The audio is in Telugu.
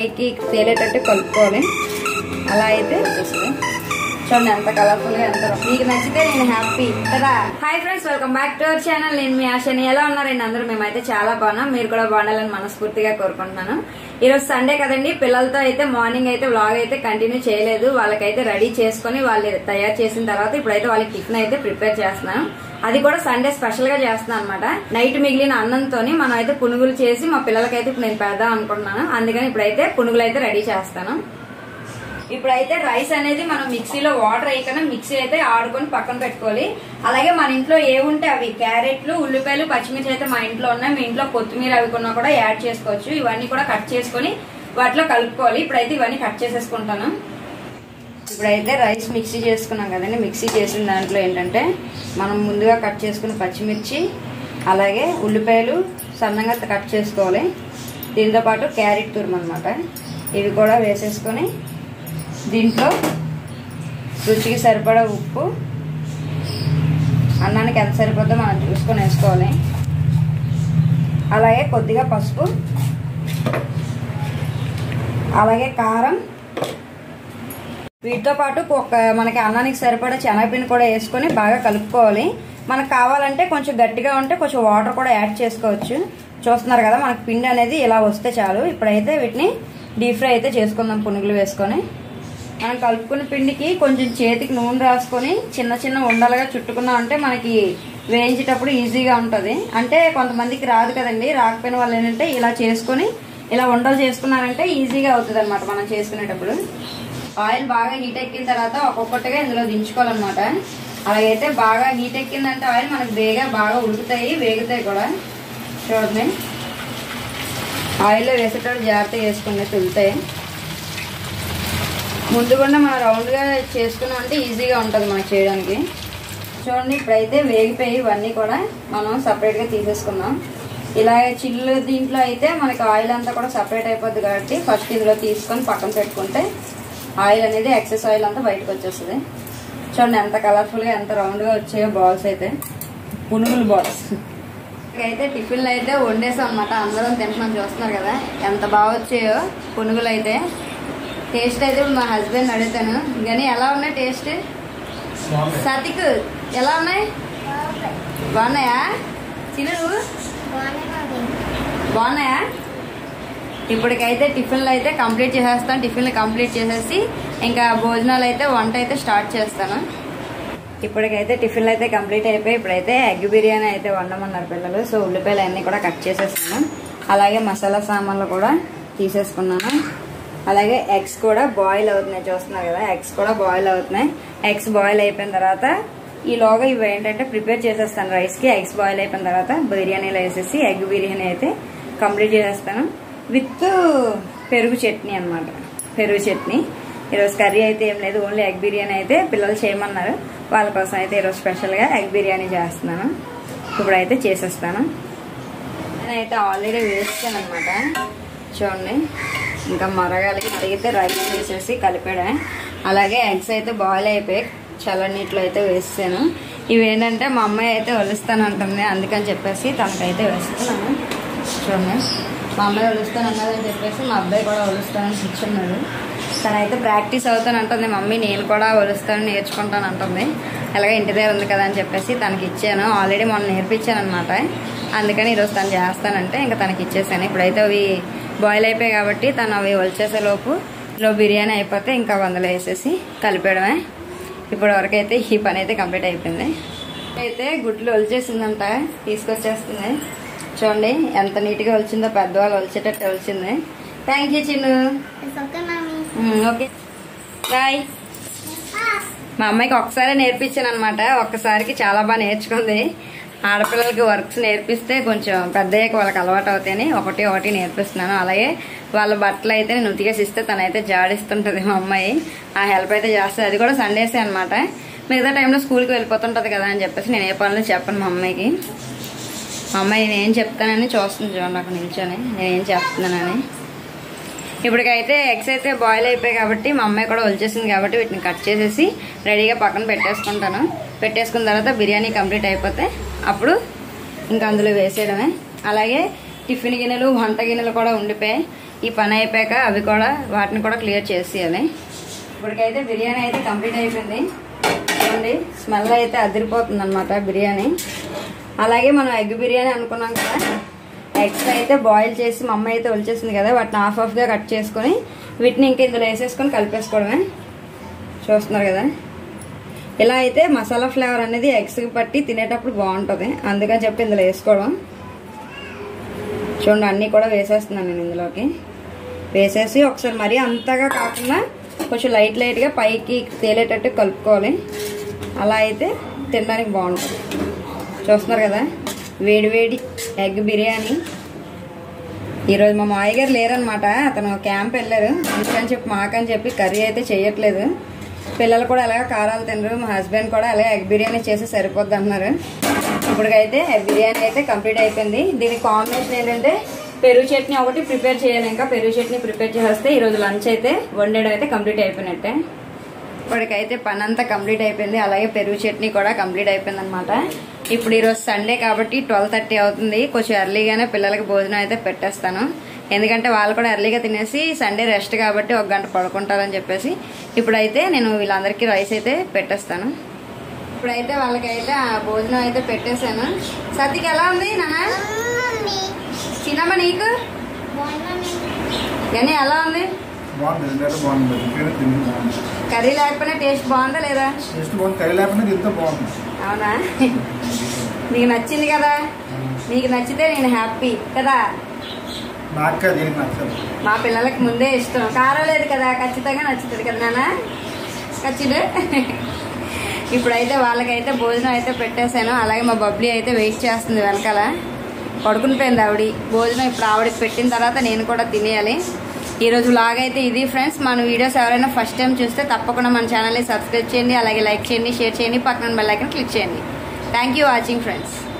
పైకి తేలేటట్టు కలుపుకోవాలి అలా అయితే వచ్చేస్తుంది చూడండి ఎంత కలర్ఫుల్ గా ఎంత మీకు నచ్చితే నేను హ్యాపీ కదా hi friends welcome back to our channel నేను మీ ఆశని ఎలా ఉన్నారండి అందరూ మేమైతే చాలా బాగున్నాం మీరు కూడా బాగుండాలని మనస్ఫూర్తిగా కోరుకుంటున్నాను ఈ రోజు సండే కదండి పిల్లలతో అయితే మార్నింగ్ అయితే వ్లాగ్ అయితే కంటిన్యూ చేయలేదు వాళ్ళకైతే రెడీ చేసుకొని వాళ్ళు తయారు చేసిన తర్వాత ఇప్పుడైతే వాళ్ళకి టిఫిన్ అయితే ప్రిపేర్ చేస్తున్నాను అది కూడా సండే స్పెషల్ గా చేస్తున్నాను అనమాట నైట్ మిగిలిన అన్నంతోని మనం అయితే పునుగులు చేసి మా పిల్లలకైతే ఇప్పుడు నేను పెడదాం అనుకుంటున్నాను అందుకని ఇప్పుడైతే పునుగులు అయితే రెడీ చేస్తాను ఇప్పుడైతే రైస్ అనేది మనం మిక్సీలో వాటర్ వేయకుండా మిక్సీ అయితే ఆడుకొని పక్కన పెట్టుకోవాలి అలాగే మన ఇంట్లో ఏముంటే అవి క్యారెట్లు ఉల్లిపాయలు పచ్చిమిర్చి అయితే మా ఇంట్లో ఉన్నాయి మీ ఇంట్లో కొత్తిమీర అవి కొన్నా కూడా యాడ్ చేసుకోవచ్చు ఇవన్నీ కూడా కట్ చేసుకొని వాటిలో కలుపుకోవాలి ఇప్పుడైతే ఇవన్నీ కట్ చేసేసుకుంటాను ఇప్పుడైతే రైస్ మిక్సీ చేసుకున్నాం కదండి మిక్సీ చేసిన దాంట్లో ఏంటంటే మనం ముందుగా కట్ చేసుకున్న పచ్చిమిర్చి అలాగే ఉల్లిపాయలు సన్నగా కట్ చేసుకోవాలి దీంతో పాటు క్యారెట్ తురుము అనమాట ఇవి కూడా వేసేసుకొని దీంట్లో రుచికి సరిపడా ఉప్పు అన్నానికి ఎంత సరిపోద్దో మనం చూసుకొని వేసుకోవాలి అలాగే కొద్దిగా పసుపు అలాగే కారం వీటితో పాటు ఒక మనకి అన్నానికి సరిపడా శనగపిండి కూడా వేసుకొని బాగా కలుపుకోవాలి మనకు కావాలంటే కొంచెం గట్టిగా ఉంటే కొంచెం వాటర్ కూడా యాడ్ చేసుకోవచ్చు చూస్తున్నారు కదా మనకి పిండి అనేది ఇలా వస్తే చాలు ఇప్పుడైతే వీటిని డీప్ ఫ్రై అయితే చేసుకుందాం పునుగులు వేసుకొని మనం కలుపుకున్న పిండికి కొంచెం చేతికి నూనె రాసుకొని చిన్న చిన్న ఉండలుగా చుట్టుకున్నాం అంటే మనకి వేయించేటప్పుడు ఈజీగా ఉంటుంది అంటే కొంతమందికి రాదు కదండి రాకపోయిన వాళ్ళు ఏంటంటే ఇలా చేసుకొని ఇలా ఉండలు చేసుకున్నారంటే ఈజీగా అవుతుంది అనమాట మనం చేసుకునేటప్పుడు ఆయిల్ బాగా హీట్ ఎక్కిన తర్వాత ఒక్కొక్కటిగా ఇందులో దించుకోవాలన్నమాట అలాగైతే బాగా హీట్ ఎక్కిందంటే ఆయిల్ మనకు బేగా బాగా ఉడుకుతాయి వేగుతాయి కూడా చూడండి ఆయిల్లో వేసేటప్పుడు జాగ్రత్తగా వేసుకుంటే తులుతాయి ముందుగా మనం రౌండ్గా చేసుకున్నాం అంటే ఈజీగా ఉంటుంది మనకి చేయడానికి చూడండి ఇప్పుడైతే వేగిపోయి ఇవన్నీ కూడా మనం సపరేట్గా తీసేసుకుందాం ఇలా చిల్లు దీంట్లో అయితే మనకి ఆయిల్ అంతా కూడా సపరేట్ అయిపోద్ది కాబట్టి ఫస్ట్ ఇందులో తీసుకొని పక్కన పెట్టుకుంటే ఆయిల్ అనేది ఎక్సెస్ ఆయిల్ అంతా బయటకు వచ్చేస్తుంది చూడండి ఎంత కలర్ఫుల్గా ఎంత రౌండ్గా వచ్చాయో బాల్స్ అయితే పునుగులు బాల్స్ అయితే టిఫిన్లు అయితే వండేసాం అనమాట అందరం తింటున్నాం చూస్తున్నారు కదా ఎంత బాగా వచ్చాయో పునుగులు అయితే టేస్ట్ అయితే ఇప్పుడు మా హస్బెండ్ అడుగుతాను కానీ ఎలా ఉన్నాయి టేస్ట్ సతిక్ ఎలా ఉన్నాయి బాగున్నాయా చిరు బాగున్నాయా ఇప్పటికైతే టిఫిన్లు అయితే కంప్లీట్ చేసేస్తాను టిఫిన్లు కంప్లీట్ చేసేసి ఇంకా భోజనాలు అయితే వంట అయితే స్టార్ట్ చేస్తాను ఇప్పటికైతే టిఫిన్లు అయితే కంప్లీట్ అయిపోయి ఇప్పుడైతే ఎగ్ బిర్యానీ అయితే వండమన్నారు పిల్లలు సో ఉల్లిపాయలు అన్నీ కూడా కట్ చేసేస్తాను అలాగే మసాలా సామాన్లు కూడా తీసేసుకున్నాను అలాగే ఎగ్స్ కూడా బాయిల్ అవుతున్నాయి చూస్తున్నారు కదా ఎగ్స్ కూడా బాయిల్ అవుతున్నాయి ఎగ్స్ బాయిల్ అయిపోయిన తర్వాత ఈలోగా ఇవి ఏంటంటే ప్రిపేర్ చేసేస్తాను రైస్కి ఎగ్స్ బాయిల్ అయిపోయిన తర్వాత బిర్యానీలో వేసేసి ఎగ్ బిర్యానీ అయితే కంప్లీట్ చేసేస్తాను విత్ పెరుగు చట్నీ అనమాట పెరుగు చట్నీ ఈరోజు కర్రీ అయితే ఏం లేదు ఓన్లీ ఎగ్ బిర్యానీ అయితే పిల్లలు చేయమన్నారు వాళ్ళ కోసం అయితే ఈరోజు స్పెషల్గా ఎగ్ బిర్యానీ చేస్తున్నాను ఇప్పుడైతే చేసేస్తాను నేనైతే ఆల్రెడీ వేస్తాను అనమాట చూడండి ఇంకా మరగాలి మరిగితే రైస్ వేసేసి కలిపాడే అలాగే ఎగ్స్ అయితే బాయిల్ అయిపోయి చల్ల నీటిలో అయితే వేస్తాను ఇవి ఏంటంటే మా అమ్మాయి అయితే వలుస్తాను అంటుంది అందుకని చెప్పేసి తనకైతే వేస్తున్నాను చూడండి మా అమ్మాయి వలుస్తాను అన్నదని చెప్పేసి మా అబ్బాయి కూడా వలుస్తానని కూర్చున్నాడు తనైతే ప్రాక్టీస్ అవుతాను అంటుంది మమ్మీ నేను కూడా వలుస్తాను నేర్చుకుంటాను అంటుంది అలాగే ఇంటి దగ్గర ఉంది కదా అని చెప్పేసి తనకి ఇచ్చాను ఆల్రెడీ మొన్న నేర్పించాను అనమాట అందుకని ఈరోజు తను చేస్తానంటే ఇంకా తనకి ఇచ్చేసాను ఇప్పుడైతే అవి బాయిల్ అయిపోయాయి కాబట్టి తను అవి వలిచేసే లోపు లో బిర్యానీ అయిపోతే ఇంకా వందలు వేసేసి కలిపేయడమే ఇప్పుడు వరకైతే ఈ పని అయితే కంప్లీట్ అయిపోయింది అయితే గుడ్లు ఒలిచేసిందంట తీసుకొచ్చేస్తుంది చూడండి ఎంత నీట్గా ఒలిచిందో పెద్దవాళ్ళు ఒలిచేటట్టు ఒలిచింది thank you Chinnu okay bye మా అమ్మాయికి ఒకసారి నేర్పించాను అనమాట ఒక్కసారికి చాలా బాగా నేర్చుకుంది ఆడపిల్లలకి వర్క్స్ నేర్పిస్తే కొంచెం పెద్దయ్యాక వాళ్ళకి అలవాటు అవుతాయని ఒకటి ఒకటి నేర్పిస్తున్నాను అలాగే వాళ్ళ బట్టలు అయితే నేను ఉతికేసిస్తే తనైతే జాడిస్తుంటుంది మా అమ్మాయి ఆ హెల్ప్ అయితే చేస్తుంది అది కూడా సండేసే అనమాట మిగతా టైంలో స్కూల్కి వెళ్ళిపోతుంటుంది కదా అని చెప్పేసి నేను ఏ పనులు చెప్పను మా అమ్మాయికి మా అమ్మాయి నేనేం చెప్తానని చూస్తుంది చూడండి అక్కడ నిల్చొని నేనేం చెప్తున్నానని ఇప్పటికైతే ఎగ్స్ అయితే బాయిల్ అయిపోయాయి కాబట్టి మా అమ్మాయి కూడా వచ్చేసింది కాబట్టి వీటిని కట్ చేసేసి రెడీగా పక్కన పెట్టేసుకుంటాను పెట్టేసుకున్న తర్వాత బిర్యానీ కంప్లీట్ అయిపోతే అప్పుడు ఇంకా అందులో వేసేయడమే అలాగే టిఫిన్ గిన్నెలు వంట గిన్నెలు కూడా ఉండిపోయాయి ఈ పని అయిపోయాక అవి కూడా వాటిని కూడా క్లియర్ చేసేయాలి ఇప్పటికైతే బిర్యానీ అయితే కంప్లీట్ అయిపోయింది చూడండి స్మెల్ అయితే అదిరిపోతుంది అనమాట బిర్యానీ అలాగే మనం ఎగ్ బిర్యానీ అనుకున్నాం కదా ఎగ్స్ అయితే బాయిల్ చేసి మా అమ్మ అయితే ఒలిచేసింది కదా వాటిని హాఫ్ హాఫ్గా కట్ చేసుకొని వీటిని ఇంకా ఇందులో వేసేసుకొని కలిపేసుకోవడమే చూస్తున్నారు కదా ఇలా అయితే మసాలా ఫ్లేవర్ అనేది ఎగ్స్కి పట్టి తినేటప్పుడు బాగుంటుంది అందుకని చెప్పి ఇందులో వేసుకోవడం చూడండి అన్నీ కూడా వేసేస్తున్నాను నేను ఇందులోకి వేసేసి ఒకసారి మరీ అంతగా కాకుండా కొంచెం లైట్ లైట్గా పైకి తేలేటట్టు కలుపుకోవాలి అలా అయితే తినడానికి బాగుంటుంది చూస్తున్నారు కదా వేడి వేడి ఎగ్ బిర్యానీ ఈరోజు మా మావయ్య గారు లేరనమాట అతను క్యాంప్ వెళ్ళారు అందుకని చెప్పి మాకని చెప్పి కర్రీ అయితే చేయట్లేదు పిల్లలు కూడా అలాగే కారాలు తినరు మా హస్బెండ్ కూడా అలాగే ఎగ్ బిర్యానీ చేసి సరిపోద్ది అన్నారు ఇప్పటికైతే ఎగ్ బిర్యానీ అయితే కంప్లీట్ అయిపోయింది దీనికి కాంబినేషన్ ఏంటంటే పెరుగు చట్నీ ఒకటి ప్రిపేర్ చేయాలి ఇంకా పెరుగు చట్నీ ప్రిపేర్ చేస్తే ఈరోజు లంచ్ అయితే వండేయడం అయితే కంప్లీట్ అయిపోయినట్టే ఇప్పటికైతే పని అంతా కంప్లీట్ అయిపోయింది అలాగే పెరుగు చట్నీ కూడా కంప్లీట్ అయిపోయింది అనమాట ఇప్పుడు ఈరోజు సండే కాబట్టి ట్వెల్వ్ థర్టీ అవుతుంది కొంచెం ఎర్లీగానే పిల్లలకి భోజనం అయితే పెట్టేస్తాను ఎందుకంటే వాళ్ళు కూడా ఎర్లీగా తినేసి సండే రెస్ట్ కాబట్టి ఒక గంట పడుకుంటారని చెప్పేసి ఇప్పుడైతే నేను వీళ్ళందరికీ రైస్ అయితే పెట్టేస్తాను ఇప్పుడైతే వాళ్ళకైతే ఆ భోజనం అయితే పెట్టేశాను సతికి ఎలా ఉంది నాన్న చిన్నమ్మ నీకు కానీ ఎలా ఉంది బాగుంది ఎందుకంటే బాగుంది ఇంకేదో తిండి బాగుంది కర్రీ లేకపోయినా టేస్ట్ బాగుందా లేదా టేస్ట్ బాగుంది కర్రీ లేకుండా ఇంత బాగుంది అవునా నీకు నచ్చింది కదా నీకు నచ్చితే నేను హ్యాపీ కదా నాకు కాదు దీనికి నచ్చదు మా పిల్లలకి ముందే ఇష్టం కారం లేదు కదా ఖచ్చితంగా నచ్చుతుంది కదా నాన్న ఖచ్చిత ఇప్పుడైతే వాళ్ళకైతే భోజనం అయితే పెట్టేశాను అలాగే మా బబ్లీ అయితే వెయిట్ చేస్తుంది వెనకాల పడుకుని పోయింది ఆవిడ భోజనం ఇప్పుడు ఆవిడకి పెట్టిన తర్వాత నేను కూడా తినేయాలి ఈరోజు వ్లాగ్ అయితే ఇది ఫ్రెండ్స్ మన వీడియోస్ ఎవరైనా ఫస్ట్ టైం చూస్తే తప్పకుండా మన ఛానల్ని సబ్స్క్రైబ్ చేయండి అలాగే లైక్ చేయండి షేర్ చేయండి పక్కన బెల్ ఐకన్ క్లిక్ చేయండి థ్యాంక్ యూ వాచింగ్ ఫ్రెండ్స్